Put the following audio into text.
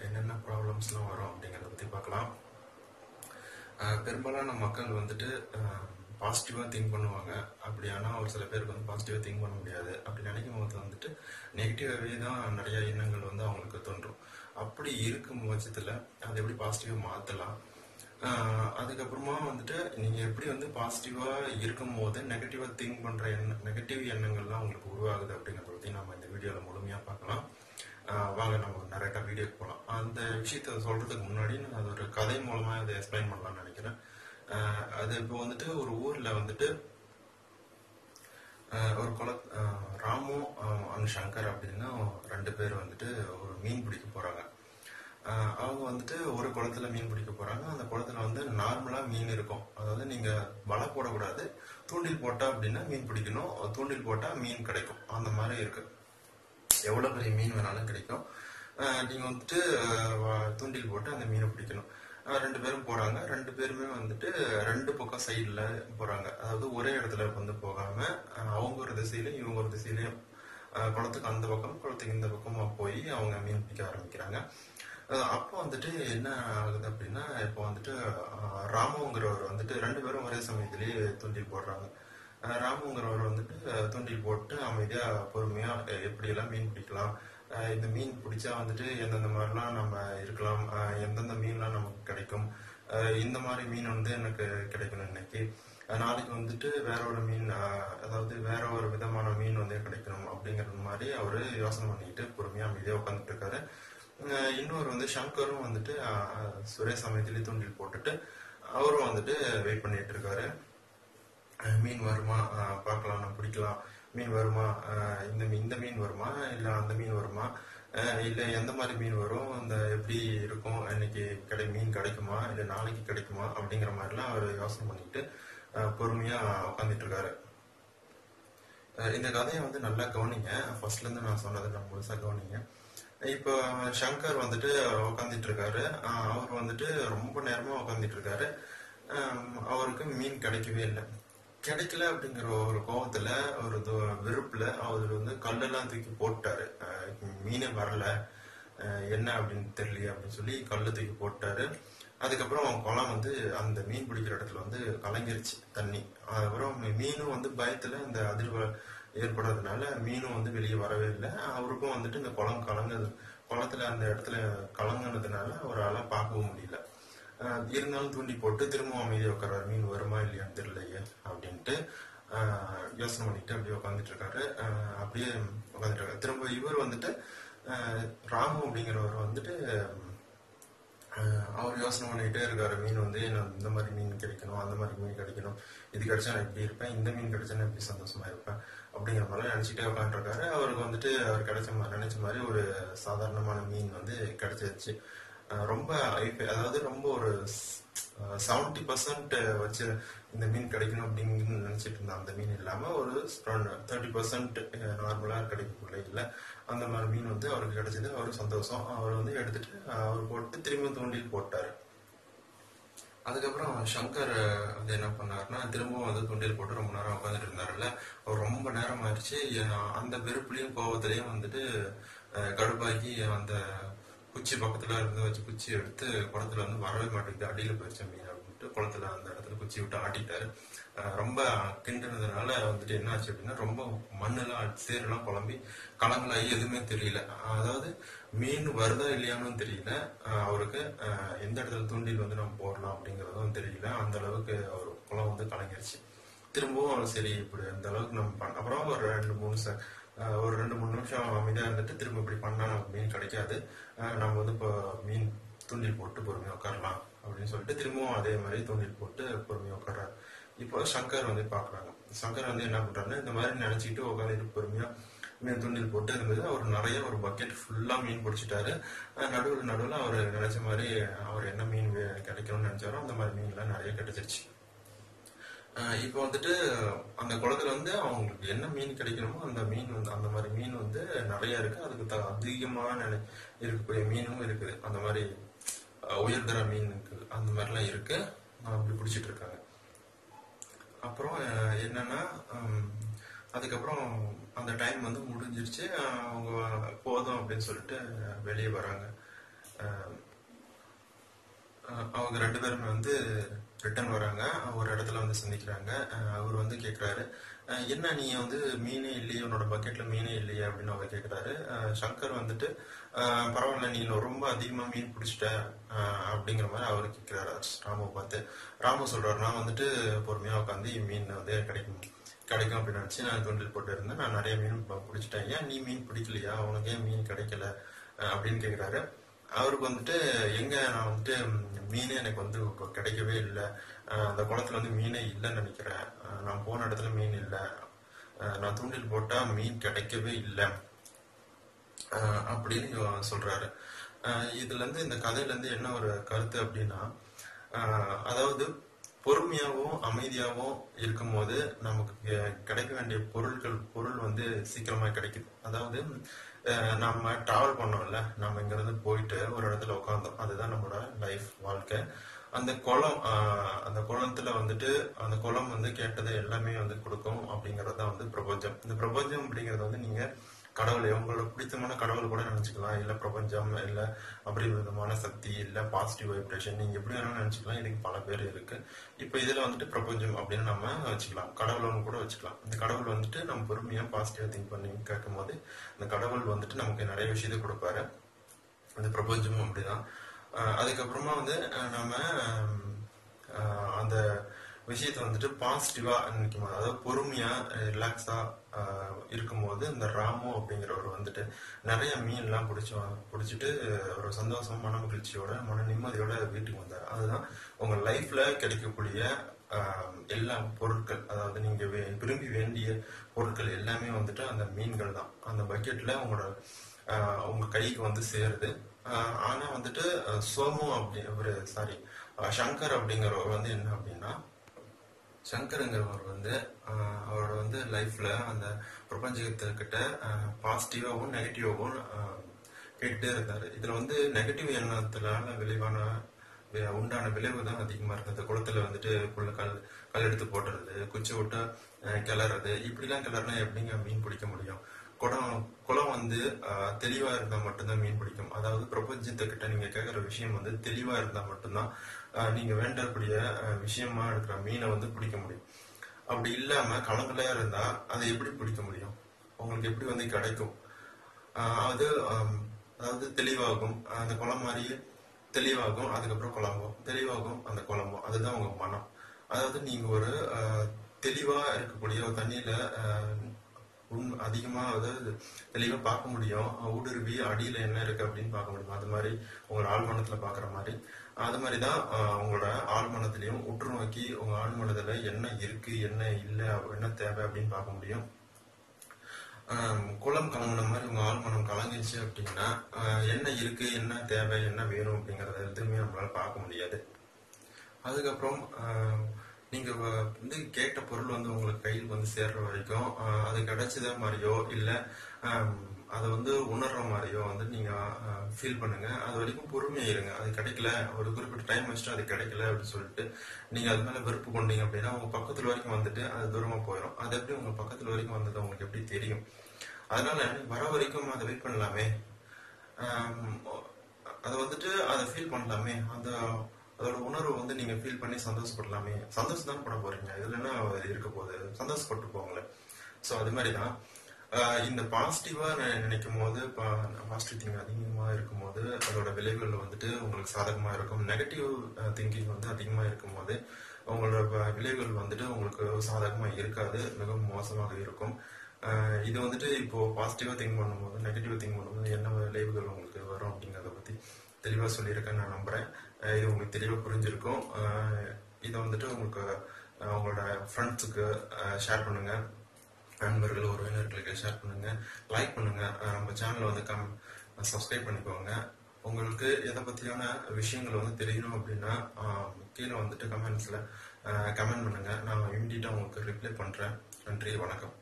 என்னென்ன ப்ராப்ளம்ஸ்லாம் வரும் அப்படிங்கிறத பற்றி பார்க்கலாம் அஹ், பெரும்பாலான மக்கள் வந்துட்டு பாசிட்டிவாக திங்க் பண்ணுவாங்க அப்படி ஆனால் ஒரு சில பேருக்கு வந்து பாசிட்டிவாக திங்க் பண்ண முடியாது அப்படி நினைக்கும் போது வந்துட்டு நெகட்டிவாகவே தான் நிறைய எண்ணங்கள் வந்து அவங்களுக்கு தோன்றும் அப்படி இருக்கும் பட்சத்தில் அதை எப்படி பாசிட்டிவாக மாற்றலாம் அதுக்கப்புறமா வந்துட்டு நீங்கள் எப்படி வந்து பாசிட்டிவாக இருக்கும் போது நெகட்டிவாக திங்க் பண்ணுற எண்ண நெகட்டிவ் எண்ணங்கள்லாம் உங்களுக்கு உருவாகுது அப்படிங்கிறத பற்றி நம்ம இந்த வீடியோவில் முழுமையாக பார்க்கலாம் ஆஹ் வாங்க நம்ம டேரெக்டாக வீடியோக்கு போகலாம் அந்த விஷயத்த சொல்கிறதுக்கு முன்னாடி நான் அது ஒரு கதை மூலமாக அதை எக்ஸ்பிளைன் பண்ணலாம்னு நினைக்கிறேன் ஆஹ் அது இப்போ வந்துட்டு ஒரு ஊரில் வந்துட்டு ஆஹ் ஒரு குள ஆஹ் ராமு அண்ட் சங்கர் அப்படின்னு ரெண்டு பேர் வந்துட்டு ஒரு மீன் பிடிக்க போகிறாங்க அவங்க வந்துட்டு ஒரு குளத்துல மீன் பிடிக்க போறாங்க அந்த குளத்துல வந்து நார்மலா மீன் இருக்கும் அதாவது நீங்க வலை போடக்கூடாது தூண்டில் போட்டா அப்படின்னா மீன் பிடிக்கணும் தூண்டில் போட்டா மீன் கிடைக்கும் அந்த மாதிரி இருக்கு எவ்வளவு பெரிய மீன் வேணாலும் கிடைக்கும் ஆஹ் நீங்க வந்துட்டு ஆஹ் வ- தூண்டில் போட்டு அந்த மீனை பிடிக்கணும் ஆஹ் ரெண்டு பேரும் போறாங்க ரெண்டு பேருமே வந்துட்டு ரெண்டு பக்கம் சைடுல போறாங்க அதாவது ஒரே இடத்துல வந்து போகாம ஆஹ் அவங்க ஒரு திசையிலும் இவங்க ஒரு திசையிலையும் ஆஹ் குளத்துக்கு அந்த பக்கம் குளத்துக்கு இந்த பக்கமா போய் அவங்க மீன் பிடிக்க ஆரம்பிக்கிறாங்க ஆஹ் அப்போ வந்துட்டு என்ன ஆகுது அப்படின்னா இப்போ வந்துட்டு ஆஹ் ராமுங்கிறவர் வந்துட்டு ரெண்டு பேரும் ஒரே சமயத்திலேயே தூண்டில் போடுறாங்க ஆஹ் ராமுங்கிறவர் வந்துட்டு ஆஹ் தூண்டில் போட்டு அமைதியா பொறுமையா அஹ் எப்படியெல்லாம் மீன் பிடிக்கலாம் ஆஹ் இந்த மீன் பிடிச்சா வந்துட்டு எந்தெந்த மாதிரிலாம் நம்ம இருக்கலாம் ஆஹ் எந்தெந்த மீன்லாம் நமக்கு கிடைக்கும் ஆஹ் இந்த மாதிரி மீன் வந்து எனக்கு கிடைக்கணும் இன்னைக்கு ஆஹ் நாளைக்கு வந்துட்டு வேற ஒரு மீன் ஆஹ் அதாவது வேற ஒரு விதமான மீன் வந்து கிடைக்கணும் அப்படிங்கிற மாதிரி அவரு யோசனை பண்ணிட்டு பொறுமையா அமைதியா உட்காந்துட்டு இருக்காரு ஆஹ் இன்னொரு வந்து சங்கரும் வந்துட்டு ஆஹ் சுரேஷ் சமயத்திலேயே தூண்டில் போட்டுட்டு அவரும் வந்துட்டு வெயிட் பண்ணிட்டு இருக்காரு அஹ் மீன் வருமா அஹ் பார்க்கலாம் நான் பிடிக்கலாம் மீன் வருமா அஹ் இந்த மீன் இந்த மீன் வருமா இல்ல அந்த மீன் வருமா அஹ் இல்ல எந்த மாதிரி மீன் வரும் அந்த எப்படி இருக்கும் இன்னைக்கு கிடை மீன் கிடைக்குமா இல்ல நாளைக்கு கிடைக்குமா அப்படிங்கிற மாதிரிலாம் அவர் யோசனை பண்ணிட்டு அஹ் பொறுமையா உட்காந்துட்டு இருக்காரு அஹ் இந்த கதையை வந்து நல்லா கவனிங்க ஃபர்ஸ்ட்ல இருந்து நான் சொன்னதை நான் முழுசா கவனிங்க இப்போ சங்கர் வந்துட்டு உட்காந்துட்டு இருக்காரு அஹ் அவர் வந்துட்டு ரொம்ப நேரமா உட்காந்துட்டு இருக்காரு அஹ் அவருக்கு மீன் கிடைக்கவே இல்லை கிடைக்கல அப்படிங்கிற ஒரு கோபத்துல ஒரு து- வெறுப்புல அவர் வந்து கல்லெல்லாம் தூக்கி போட்டாரு அஹ் மீனே வரல அஹ் என்ன அப்படின்னு தெரியலையே அப்படின்னு சொல்லி கல்லு தூக்கி போட்டாரு அதுக்கப்புறம் குளம் வந்து அந்த மீன் பிடிக்கிற இடத்துல வந்து கலங்கிருச்சு தண்ணி அதுக்கப்புறம் மீ- மீனும் வந்து பயத்துல இந்த அதிர்வு ஏற்படுறதுனால மீனும் வந்து வெளியே வரவே இல்லை அவருக்கும் வந்துட்டு இந்த குளம் கலங்குது குளத்துல அந்த இடத்துல கலங்குனதுனால அவரால் பார்க்கவும் முடியல ஆஹ் இருந்தாலும் தூண்டி போட்டு திரும்பவும் அமைதியாக உட்கார்றாரு மீன் வருமா இல்லையான்னு தெரியலையே அப்படின்ட்டு ஆஹ் யோசனை பண்ணிட்டு அப்படியே உட்காந்துட்டு இருக்காரு ஆஹ் அப்படியே உட்காந்துட்டு இருக்காரு திரும்ப இவர் வந்துட்டு ஆஹ் ராமு அப்படிங்கிறவர் வந்துட்டு ஆஹ் அவர் யோசனை பண்ணிட்டே இருக்காரு மீன் வந்து எனக்கு இந்த மாதிரி மீன் கிடைக்கணும் அந்த மாதிரி மீன் கிடைக்கணும் இது கிடைச்சா நான் இப்படி இருப்பேன் இந்த மீன் கிடைச்சா நான் இப்படி சந்தோஷமா இருப்பேன் அப்படிங்கிற மாதிரி நினைச்சிட்டே உட்காந்துருக்காரு அவருக்கு வந்துட்டு அவர் கிடைச்ச மாதிரி நினைச்ச மாதிரி ஒரு சாதாரணமான மீன் வந்து கிடைச்சிருச்சு ஆஹ் ரொம்ப ஐ- அதாவது ரொம்ப ஒரு செவன்டி பர்சன்ட் வச்சு இந்த மீன் கிடைக்கணும் அப்படின்னு நினைச்சிட்டு இருந்த அந்த மீன் இல்லாம ஒரு தேர்ட்டி பர்சன்ட் நார்மலா கிடைக்கக்குள்ள இல்லை அந்த மாதிரி மீன் வந்து அவருக்கு கிடைச்சது அவரு சந்தோஷம் அவர் வந்து எடுத்துட்டு அவர் போட்டு திரும்ப தூண்டில் போட்டாரு அதுக்கப்புறம் சங்கர் வந்து என்ன பண்ணாருன்னா திரும்பவும் வந்து தூண்டில் போட்டு ரொம்ப நேரம் உட்காந்துட்டு இருந்தாருல்ல அவர் ரொம்ப நேரம் ஆயிடுச்சு அஹ் அந்த வெறுப்புலையும் கோவத்திலையும் வந்துட்டு அஹ் கடுப்பாக்கி அந்த குச்சி பக்கத்துல இருந்து வச்சு குச்சி எடுத்து குளத்துல வந்து வரவே மாட்டேங்குது அடியில போயிடுச்சு மீன் அப்படின்ட்டு குளத்துல அந்த இடத்துல குச்சி விட்டு ஆட்டிட்டாரு அஹ் ரொம்ப கிண்டுனதுனால வந்துட்டு என்ன ஆச்சு அப்படின்னா ரொம்ப மண்ணெல்லாம் சேரெல்லாம் குழம்பி கலங்களாகி எதுவுமே தெரியல அதாவது மீன் வருதா இல்லையானும் தெரியல அஹ் அவருக்கு அஹ் எந்த இடத்துல தூண்டில் வந்து நம்ம போடலாம் அப்படிங்கறதும் தெரியல அந்த அளவுக்கு அவர் குளம் வந்து கலங்கிருச்சு திரும்பவும் சரி இப்படி அந்த அளவுக்கு நம்ம பண்ண அப்புறம் ஒரு ரெண்டு மூணு ச அஹ் ஒரு ரெண்டு மூணு நிமிஷம் அமைதியா இருந்துட்டு திரும்ப இப்படி பண்ணா நமக்கு மீன் கிடைக்காது அஹ் நம்ம வந்து இப்போ மீன் தூண்டில் போட்டு பொறுமையா உட்காரலாம் அப்படின்னு சொல்லிட்டு திரும்பவும் அதே மாதிரி தூண்டில் போட்டு பொறுமையா உட்கார்றாரு இப்போ சங்கர் வந்து பாக்குறாங்க சங்கர் வந்து என்ன பண்றாருன்னா இந்த மாதிரி நினைச்சிட்டு உட்காந்துட்டு பொறுமையா மீன் தூண்டில் போட்டு இருந்தது அவர் நிறைய ஒரு பக்கெட் ஃபுல்லா மீன் பிடிச்சிட்டாரு நடுவில் நடுவில் அவர் நினைச்ச மாதிரி அவர் என்ன மீன் வே- கிடைக்கணும்னு நினைச்சாரோ அந்த மாதிரி மீன்லாம் நிறைய கிடைச்சிருச்சு அஹ் இப்போ வந்துட்டு அந்த குளத்துல வந்து அவங்களுக்கு என்ன மீன் கிடைக்கணுமோ அந்த மீன் வந்து அந்த மாதிரி மீன் வந்து நிறைய இருக்கு அதுக்கு த அதிகமான நினை- இருக்கக்கூடிய மீனும் இருக்குது அந்த மாதிரி அஹ், உயர்தர மீன் இருக்குது அந்த மாதிரிலாம் இருக்கு அஹ் அப்படி பிடிச்சிட்டு இருக்காங்க அப்புறம் அஹ், என்னன்னா ஹம், அதுக்கப்புறம் அந்த டைம் வந்து முடிஞ்சிருச்சு அஹ் அவங்க போதும் அப்படின்னு சொல்லிட்டு வெளியே வராங்க அஹ், அஹ் அவங்க ரெண்டு பேருமே வந்து ரிட்டர்ன் வராங்க ஒரு இடத்துல வந்து சந்திக்கிறாங்க அஹ் அவர் வந்து கேட்குறாரு என்ன நீ வந்து மீனே இல்லையே உன்னோட பக்கெட்ல மீனே இல்லையே அப்படின்னு அவர் கேட்குறாரு சங்கர் வந்துட்டு அஹ் பரவாயில்ல நீ ரொம்ப அதிகமாக மீன் பிடிச்சிட்ட அஹ் அப்படிங்கிற மாதிரி அவர் கேட்குறாரு ராமுவை பார்த்து ராமு சொல்றாரு நான் வந்துட்டு பொறுமையாக உட்காந்து மீன் வந்து கிடைக்கும் கிடைக்கும் அப்படின்னு நினச்சி நான் தூண்டில் போட்டு இருந்தேன் நான் நிறைய மீன் ப- பிடிச்சிட்டேன் ஏன் நீ மீன் பிடிக்கலையா உனக்கு ஏன் மீன் கிடைக்கல அஹ் அப்படின்னு கேட்குறாரு அவருக்கு வந்துட்டு எங்க நான் வந்துட்டு ம், மீனே எனக்கு வந்து இப்போ கிடைக்கவே இல்லை அந்த குளத்துல வந்து மீனே இல்லைன்னு நினைக்கிறேன் அஹ் நான் போன இடத்துல மீன் இல்லை அஹ் நான் தூண்டில் போட்டா மீன் கிடைக்கவே இல்லை அஹ் அப்படின்னு இவன் சொல்றாரு அஹ் இதுல இருந்து இந்த கதையில இருந்து என்ன ஒரு கருத்து அப்படின்னா அஹ் அதாவது பொறுமையாகவும் அமைதியாகவும் இருக்கும்போது நமக்கு கெ- கிடைக்க வேண்டிய பொருட்கள் பொருள் வந்து சீக்கிரமா கிடைக்குது அதாவது அஹ் நம்ம டிராவல் பண்ணோம்ல நம்ம இங்கிருந்து போயிட்டு ஒரு இடத்துல உட்காந்தோம் அதுதான் நம்மளோட லைஃப் வாழ்க்கை அந்த குளம் ஆஹ் அந்த குளத்துல வந்துட்டு அந்த குளம் வந்து கேட்டதை எல்லாமே வந்து கொடுக்கும் அப்படிங்கறது தான் வந்து பிரபஞ்சம் இந்த பிரபஞ்சம் அப்படிங்கறது வந்து நீங்க கடவுளை உங்களோட பிடித்தமான கடவுள் கூட நினைச்சுக்கலாம் இல்ல பிரபஞ்சம் இல்ல அப்படி விதமான சக்தி இல்ல பாசிட்டிவ் வைப்ரேஷன் நீங்க எப்படி வேணாலும் நினைச்சுக்கலாம் இதுக்கு பல பேர் இருக்கு இப்ப இதுல வந்துட்டு பிரபஞ்சம் அப்படின்னு நம்ம வச்சுக்கலாம் கடவுள்னு கூட வச்சுக்கலாம் இந்த கடவுள் வந்துட்டு நம்ம பொறுமையா பாசிட்டிவா திங்க் பண்ணி கேட்கும் போது இந்த கடவுள் வந்துட்டு நமக்கு நிறைய விஷயத்தை கொடுப்பாரு அந்த பிரபஞ்சமும் அப்படிதான் அஹ் அதுக்கப்புறமா வந்து அஹ் நம்ம அஹ் அந்த விஷயத்தை வந்துட்டு பாசிட்டிவா நினைக்கும் போது அதாவது பொறுமையா ரிலாக்ஸா இருக்கும்போது இந்த ராமு அப்படிங்கிறவர் வந்துட்டு நிறைய மீன்லாம் பிடிச்சி பிடிச்சிட்டு ஒரு சந்தோஷம் மன மகிழ்ச்சியோட மன நிம்மதியோட வீட்டுக்கு வந்தார் அதுதான் உங்க லைஃப்ல கிடைக்கக்கூடிய ஆஹ், எல்லா பொருட்கள் அதாவது நீங்க வே- விரும்பி வேண்டிய பொருட்கள் எல்லாமே வந்துட்டு அந்த மீன்கள் தான் அந்த பக்கெட்ல உங்களோட ஆஹ், உங்க கைக்கு வந்து சேருது ஆஹ், ஆனா வந்துட்டு அஹ், சோமு அப்படி ஒரு சாரி சங்கர் அப்படிங்கிறவர் வந்து என்ன அப்படின்னா சங்கருங்கிறவர் வந்து ஆஹ், அவரோட வந்து லைஃப்ல அந்த பிரபஞ்சத்துக்கிட்ட பாசிட்டிவாகவும் நெகட்டிவாகவும் கேட்டுட்டே இருந்தாரு இதுல வந்து நெகட்டிவ் எண்ணத்தினால விளைவான வி- உண்டான விளைவு தான் அதிகமா இருக்கு அந்த குளத்துல வந்துட்டு புள்ள கல் கல் எடுத்து போடுறது குச்சி விட்டு அஹ், கிளறது இப்படிலாம் கிளறினா எப்படிங்க மீன் பிடிக்க முடியும் குடம் குளம் வந்து அஹ், தெளிவா இருந்தா மட்டும்தான் மீன் பிடிக்கும் அதாவது பிரபஞ்சத்துக்கிட்ட நீங்க கேட்குற விஷயம் வந்து தெளிவா இருந்தா மட்டும்தான் அஹ், நீங்க வேண்டக்கூடிய அஹ், விஷயமா இருக்கிற மீனை வந்து பிடிக்க முடியும் அப்படி இல்லாம கலங்கலையா இருந்தா அதை எப்படி பிடிக்க முடியும் உங்களுக்கு எப்படி வந்து கிடைக்கும் ஆஹ் அது ஆம், அதாவது தெளிவாகும் அந்த குளம் மாதிரியே தெளிவாகும் அதுக்கப்புறம் குழம்பும் தெளிவாகும் அந்த குழம்பும் அதுதான் உங்க மனம் அதாவது நீங்க ஒரு ஆஹ், தெளிவா இருக்கக்கூடிய ஒரு தண்ணியில ஆஹ், உண் அதிகமா அதாவது தெளிவா பார்க்க முடியும் ஊடுருவி அடியில என்ன இருக்கு அப்படின்னு பார்க்க முடியும் அது மாதிரி உங்களோட ஆழ்மனத்துல பாக்குற மாதிரி அது மாதிரிதான் ஆஹ், உங்களோட ஆழ்மனத்திலையும் உற்று நோக்கி உங்க ஆழ்மனதுல என்ன இருக்கு என்ன இல்லை என்ன தேவை அப்படின்னு பார்க்க முடியும் ஆம், குளம் கலங்கின மாதிரி உங்க ஆழ்மனம் கலங்கிச்சு அப்படின்னா ஆஹ், என்ன இருக்கு என்ன தேவை என்ன வேணும் அப்படிங்கறத எதுவுமே நம்மளால பார்க்க முடியாது அதுக்கப்புறம் ஆஹ், நீங்க வ- வந்து கேட்ட பொருள் வந்து உங்களுக்கு கையில் வந்து சேர்ற வரைக்கும் ஆஹ், அது கிடைச்சதா மாதிரியோ இல்ல ஆம், அதை வந்து உணர்ற மாதிரியோ வந்து நீங்க ஃபீல் பண்ணுங்க அது வரைக்கும் பொறுமையா இருங்க அது கிடைக்கல ஒரு குறிப்பிட்ட டைம் வச்சுட்டு அது கிடைக்கல அப்படின்னு சொல்லிட்டு நீங்க அது மேல வெறுப்பு கொண்டீங்க அப்படின்னா உங்க பக்கத்துல வரைக்கும் வந்துட்டு அது தூரமா போயிடும் அது எப்படி உங்க பக்கத்துல வரைக்கும் வந்தது உங்களுக்கு எப்படி தெரியும் அதனால வர வரைக்கும் அதை வெயிட் பண்ணலாமே ஆம், அதை வந்துட்டு அதை ஃபீல் பண்ணலாமே அந்த அதோட உணர்வு வந்து நீங்க ஃபீல் பண்ணி சந்தோஷப்படலாமே சந்தோஷம் தான் பட போறீங்க இதுல என்ன இருக்க போகுது சந்தோஷப்பட்டு போங்களேன் ஸோ அது மாதிரி தான் ஆஹ் இந்த பாசிட்டிவா நினைக்கும் போது பாசிட்டிவ் திங்க் அதிகமா இருக்கும் போது அதோட விளைவுகள் வந்துட்டு உங்களுக்கு சாதகமா இருக்கும் நெகட்டிவ் திங்கிங் வந்து அதிகமா இருக்கும் போது உங்களோட வ- விளைவுகள் வந்துட்டு உங்களுக்கு சாதகமா இருக்காது மிகவும் மோசமாக இருக்கும் ஆஹ் இது வந்துட்டு இப்போ பாசிட்டிவா திங்க் பண்ணும்போது நெகட்டிவ் திங்க் பண்ணும்போது என்ன விளைவுகள் உங்களுக்கு வரும் அப்படிங்கறத பத்தி தெளிவா சொல்லியிருக்கேன்னு நான் நம்புறேன் ஆஹ் இது உங்களுக்கு தெளிவா புரிஞ்சிருக்கும் ஆஹ் இதை வந்துட்டு உங்களுக்கு ஆஹ் உங்களோட ஃப்ரெண்ட்ஸுக்கு ஷேர் பண்ணுங்க நண்பர்கள் உறவினர்களுக்கு ஷேர் பண்ணுங்க லைக் பண்ணுங்க ஆஹ் நம்ம சேனலை வந்து கம் சப்ஸ்கிரைப் பண்ணிக்கோங்க உங்களுக்கு எதை பத்தியான விஷயங்கள் வந்து தெரியணும் அப்படின்னா ஆஹ் கீழே வந்துட்டு கமெண்ட்ஸ்ல கமெண்ட் பண்ணுங்க நான் இம்மிடியா உங்களுக்கு ரிப்ளை பண்றேன் நன்றி வணக்கம்